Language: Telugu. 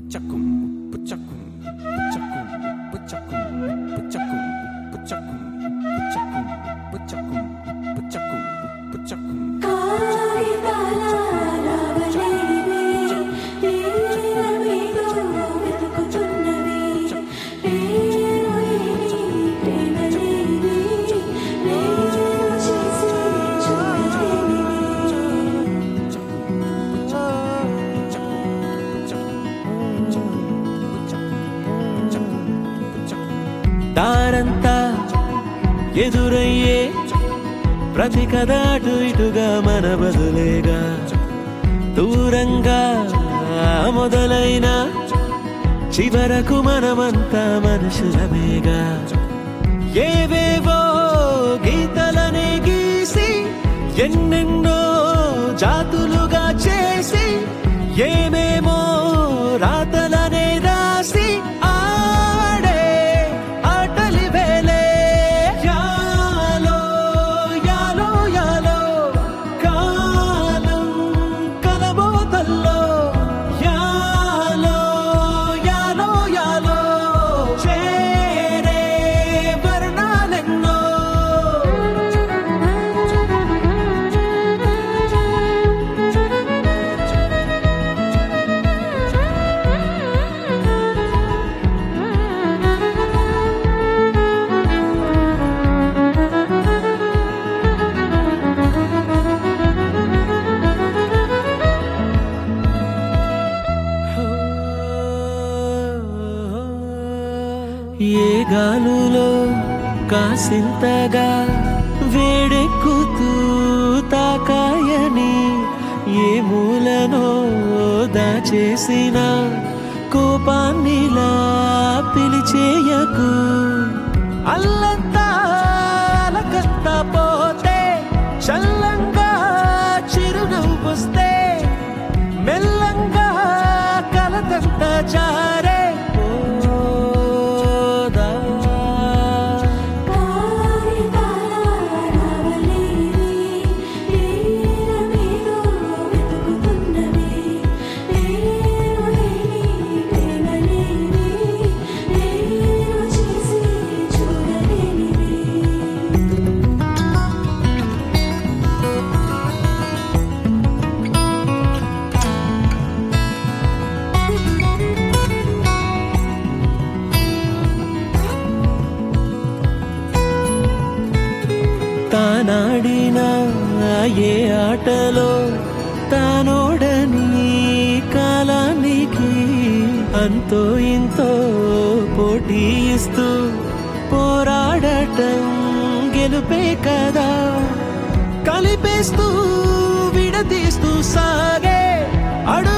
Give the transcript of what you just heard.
పుచ్చకుం పుచ్చకుం పుచ్చకుం పుచ్చకుం పుచ్చకుం పుచ్చకుం పుచ్చకుం పుచ్చకుం పుచ్చకుం పుచ్చకుం దారంతా ఎదురయ్యే ప్రతి కథ అటు ఇటుగా మన బదులేగా దూరంగా మొదలైన చివరకు మనమంతా మనుషులమేగా ఏవేవో గీతలనే గీసి ఎన్నెన్నో జాతులుగా చేసి ఏమేమో రాతలనే రాసి ఆడే ఆటలి వేలే యాలో యాలో యాలో కాలం కలబోతల్లో యాలో యాలో యాలో చేరే వర్ణాలెన్నో ఏ గాలులో కాసింతగా వేడెక్కుతూ తాకాయని ఏ మూలనో దాచేసిన కోపాన్నిలా పిలిచేయకు అల్లంతా అలకంత పోతే చల్లంగా చిరునవ్వొస్తే మెల్లంగా కలతంత చారే పోదా తానాడిన ఏ ఆటలో తానోడని కాలానికి అంతో ఇంతో పోటీ ఇస్తూ పోరాడటం గెలుపే కదా కలిపేస్తూ విడదీస్తూ సాగే అడు